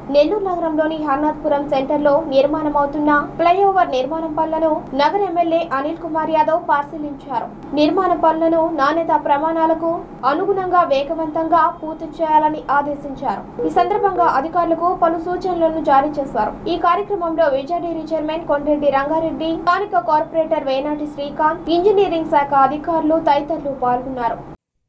నెల్లూరు నగరంలోని హర్నాథ్పురం సెంటర్ లో నిర్మాణమవుతున్న ఫ్లైఓవర్ నిర్మాణం పనులను నగర ఎమ్మెల్యే అనిల్ కుమార్ యాదవ్ పరిశీలించారు నిర్మాణ పనులను నాణ్యత ప్రమాణాలకు అనుగుణంగా వేగవంతంగా పూర్తి చేయాలని ఆదేశించారు ఈ సందర్భంగా అధికారులకు పలు సూచనలను జారీ చేశారు ఈ కార్యక్రమంలో విజయడేరీ చైర్మన్ కొండ్రెడ్డి రంగారెడ్డి స్థానిక కార్పొరేటర్ వేనాటి శ్రీకాంత్ ఇంజనీరింగ్ శాఖ అధికారులు తదితరులు పాల్గొన్నారు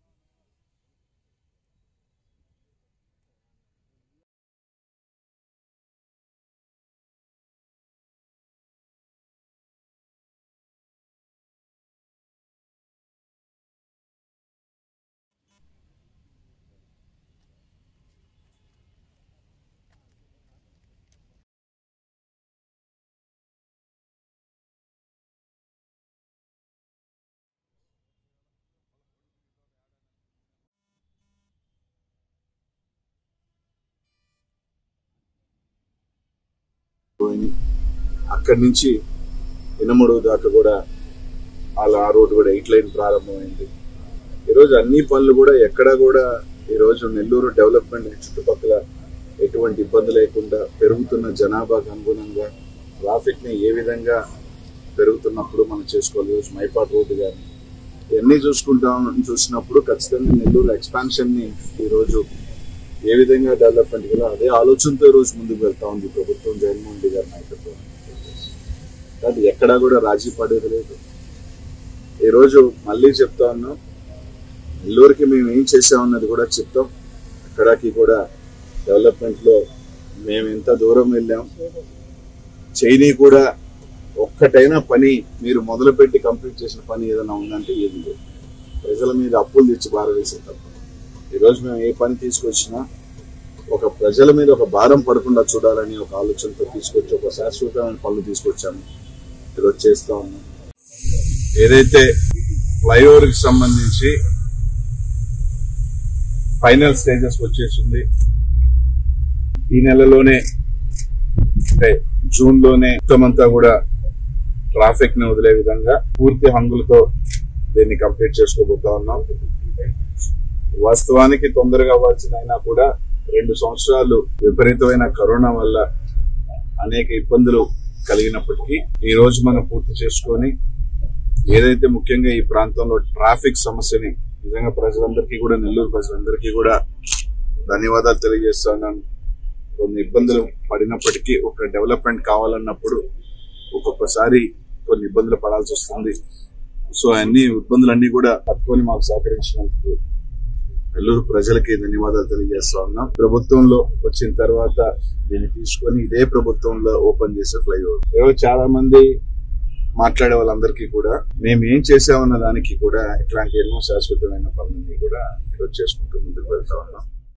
పోయింది అక్కడి నుంచి ఇనమడు దాకా కూడా అలా ఆ రోడ్డు కూడా ఎయిట్ లైన్ ప్రారంభమైంది ఈరోజు అన్ని పనులు కూడా ఎక్కడా కూడా ఈరోజు నెల్లూరు డెవలప్మెంట్ చుట్టుపక్కల ఎటువంటి ఇబ్బంది లేకుండా పెరుగుతున్న జనాభాకు అనుగుణంగా ట్రాఫిక్ ని ఏ విధంగా పెరుగుతున్నప్పుడు మనం చేసుకోవాలి ఈరోజు మైపాట్ రోడ్డు కానీ ఇవన్నీ చూసుకుంటాం చూసినప్పుడు ఖచ్చితంగా నెల్లూరు ఎక్స్పాన్షన్ ని ఈరోజు ఏ విధంగా డెవలప్మెంట్ కదా అదే ఆలోచనతో ఈ రోజు ముందుకు వెళ్తా ఉంది ప్రభుత్వం జగన్మోహన్ రెడ్డి గారి నాయకత్వం అది ఎక్కడా కూడా రాజీ పడేది లేదు ఈ రోజు మళ్ళీ చెప్తా ఉన్నాం నెల్లూరుకి మేము ఏం చేసామన్నది కూడా చెప్తాం అక్కడికి కూడా డెవలప్మెంట్ లో మేము ఎంత దూరం వెళ్ళాం చైనీ కూడా ఒక్కటైనా పని మీరు మొదలుపెట్టి కంప్లీట్ చేసిన పని ఏదైనా ఉందంటే ఏది లేదు ప్రజల మీద అప్పులు తెచ్చి బారవేసే తప్ప ఈరోజు మేము ఏ పని తీసుకొచ్చినా ఒక ప్రజల మీద ఒక భారం పడకుండా చూడాలని ఒక ఆలోచనతో తీసుకొచ్చి ఒక శాశ్వతమైన పనులు తీసుకొచ్చాము ఈరోజు చేస్తా ఉన్నాం ఏదైతే ఫ్లైఓవర్ కి సంబంధించి ఫైనల్ స్టేజెస్ వచ్చేసింది ఈ నెలలోనే అంటే జూన్ లోనే మొత్తం అంతా కూడా ట్రాఫిక్ ని వదిలే విధంగా పూర్తి హంగులతో దీన్ని కంప్లీట్ చేసుకోబోతా ఉన్నాం వాస్తవానికి తొందరగా అవ్వాల్సిన అయినా కూడా రెండు సంవత్సరాలు విపరీతమైన కరోనా వల్ల అనేక ఇబ్బందులు కలిగినప్పటికీ ఈ రోజు మనం పూర్తి చేసుకొని ఏదైతే ముఖ్యంగా ఈ ప్రాంతంలో ట్రాఫిక్ సమస్యని నిజంగా ప్రజలందరికీ కూడా నెల్లూరు ప్రజలందరికీ కూడా ధన్యవాదాలు తెలియజేస్తున్నాను కొన్ని ఇబ్బందులు పడినప్పటికీ ఒక డెవలప్మెంట్ కావాలన్నప్పుడు ఒక్కొక్కసారి కొన్ని ఇబ్బందులు పడాల్సి వస్తుంది సో అన్ని ఇబ్బందులన్నీ కూడా తట్టుకొని మాకు సహకరించినందుకు నెల్లూరు ప్రజలకి ధన్యవాదాలు తెలియజేస్తా ఉన్నాం ప్రభుత్వంలో వచ్చిన తర్వాత దీన్ని తీసుకొని ఇదే ప్రభుత్వంలో ఓపెన్ చేసే ఫ్లైఓవర్ ఈరోజు చాలా మంది మాట్లాడే వాళ్ళందరికీ కూడా మేము ఏం చేసామన్న దానికి కూడా ఇట్లాంటి ఎన్నో శాశ్వతమైన పనులన్నీ కూడా ఈరోజు చేసుకుంటూ ముందుకు వెళ్తా ఉన్నాం